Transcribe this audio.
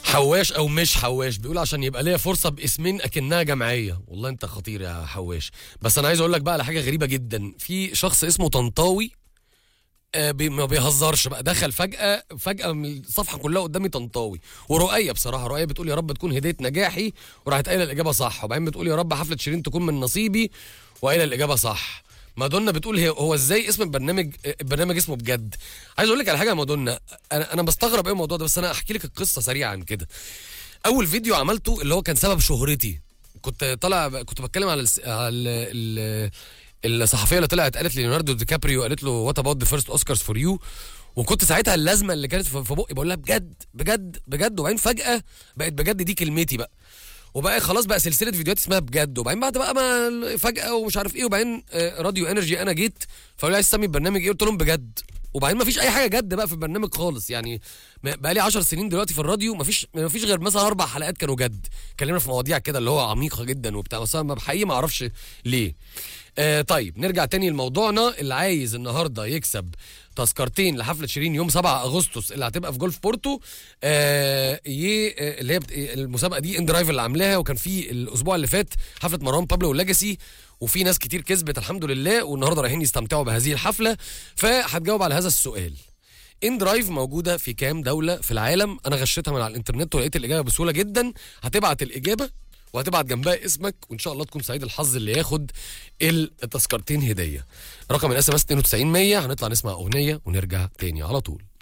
حواش او مش حواش بيقول عشان يبقى ليا فرصه باسمين اكنها جمعيه والله انت خطير يا حواش بس انا عايز اقول لك بقى على حاجه غريبه جدا في شخص اسمه طنطاوي آه بي ما بيهزرش بقى دخل فجاه فجاه من الصفحه كلها قدامي طنطاوي ورؤيه بصراحه رؤيه بتقول يا رب تكون هديه نجاحي وراحت قايله الاجابه صح وبعدين بتقول يا رب حفله شيرين تكون من نصيبي وقايله الاجابه صح مادونا بتقول هي هو ازاي اسم البرنامج البرنامج اسمه بجد عايز اقول لك على حاجه يا مادونا انا انا بستغرب ايه الموضوع ده بس انا احكي لك القصه سريعا كده اول فيديو عملته اللي هو كان سبب شهرتي كنت طالع كنت بتكلم على الس... على ال... ال... الصحفيه اللي طلعت قالت ليوناردو دي كابريو قالت له وات اباوت ذا فيرست اوسكارز فور يو وكنت ساعتها اللازمه اللي كانت في في بقي بقول لها بجد بجد بجد وبعدين فجاه بقت بجد دي كلمتي بقى وبقى خلاص بقى سلسله فيديوهات اسمها بجد وبعدين بعد بقى ما فجاه ومش عارف ايه وبعدين آه، راديو انرجي انا جيت فقالوا لي عايز تسمي البرنامج ايه قلت لهم بجد وبعدين ما فيش اي حاجه جد بقى في البرنامج خالص يعني ما- بقى لي 10 سنين دلوقتي في الراديو ما فيش ما فيش غير مثلا اربع حلقات كانوا جد اتكلمنا في مواضيع كده اللي هو عميقه جدا وبتاع بس انا بحقيقي ما اعرفش ليه آه طيب نرجع تاني لموضوعنا اللي عايز النهارده يكسب تذكرتين لحفله شيرين يوم 7 اغسطس اللي هتبقى في جولف بورتو آه ي... آه، اللي هي بت... المسابقه دي ان درايف اللي عاملاها وكان في الاسبوع اللي فات حفله مروان بابلو والليجاسي وفي ناس كتير كسبت الحمد لله والنهارده رايحين يستمتعوا بهذه الحفله فهتجاوب على هذا السؤال ان درايف موجوده في كام دوله في العالم انا غشيتها من على الانترنت ولقيت الاجابه بسهوله جدا هتبعت الاجابه وهتبعت جنبها اسمك وان شاء الله تكون سعيد الحظ اللي ياخد التذكرتين هديه رقم الاس ام اس 92 100 هنطلع نسمع اغنيه ونرجع تاني على طول